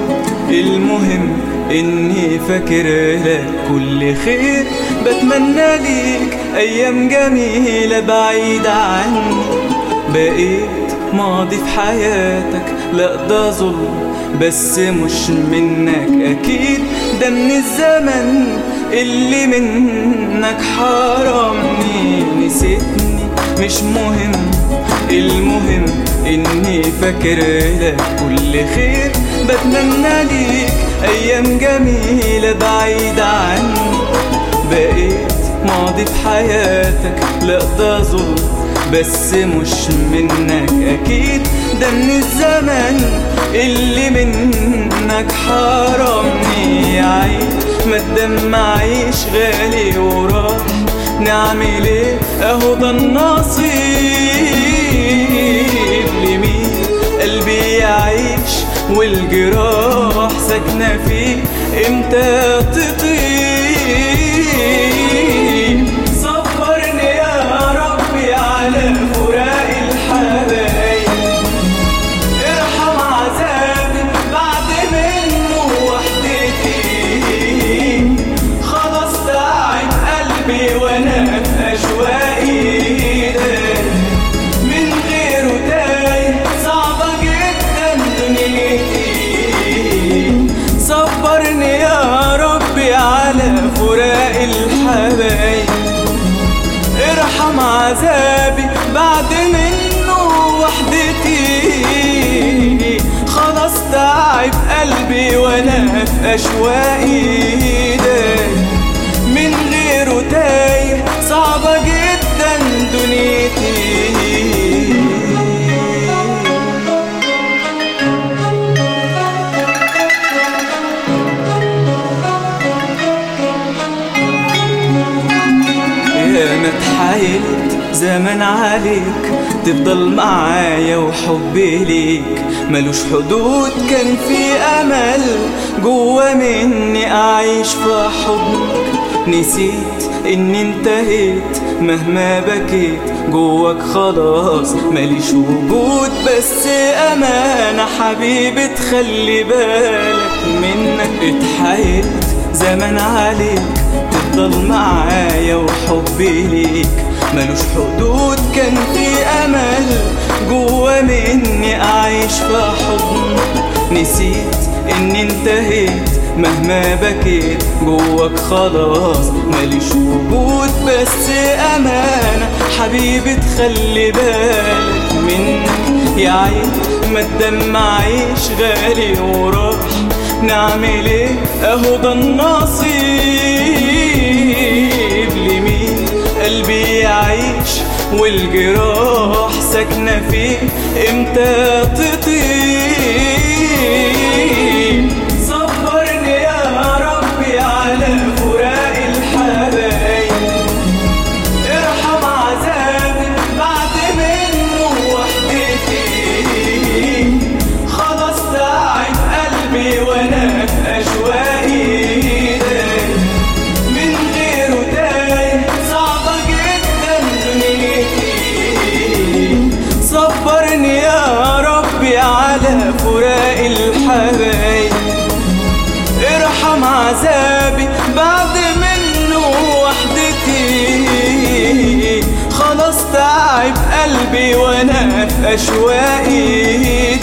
المهم اني فاكر لك كل خير بتمنى ليك ايام جميلة بعيدة عني بقيت ماضي في حياتك لا ده ظلم بس مش منك اكيد ده من الزمن اللي منك حرمني نسيتني مش مهم المهم اني فاكر لك كل خير بتمنى ليك ايام جميلة بعيدة عني بقيت ماضي في حياتك لا ده ظلم بس مش منك اكيد ده من الزمن اللي منك حرمني عيد ما تدمعيش غالي وراح نعمل ايه اهو ده النصيب لمين قلبي يعيش والجراح ساكنة فيه امتى تطيب صبرني يا ربي على فراق الحبايب ارحم عذابي بعد منه وحدتي خلاص تعب قلبي وانا في اشواقي ده من غيره تايه صعبة جدا دنيتي صبرني يا ربي على فراق الحبايب ارحم عذابي بعد منه وحدتي خلاص تعب قلبي وانا في اشواقي ده من غيره تايه صعبة جدا دنيتي يا ما اتحايلت زمان عليك تفضل معايا وحبي ليك ملوش حدود كان في امل جوا مني اعيش في حضنك نسيت اني انتهيت مهما بكيت جواك خلاص ماليش وجود بس امانة حبيبي تخلي بالك منك اتحايلت زمان عليك تفضل معايا وحبي ليك ملوش حدود كان في امل جوا مني اعيش في حضن نسيت اني انتهيت مهما بكيت جواك خلاص ماليش وجود بس امانة حبيبي تخلي بالك مني يا عين ما تدمعيش غالي وراح نعمل ايه اهو ده النصيب لمين قلبي يعيش والجراح ساكنة فيه امتى تطيب صبرني يا ربي على فراق الحبايب ارحم عذابي بعد منه وحدتي خلاص تعب قلبي وانا في اشواقي ده من غيره تايه صعبة جدا دنيتي صبرني يا ربي على فراق الحبايب ارحم عذابي بعد منه وحدتي خلاص تعب قلبي وانا في اشواقي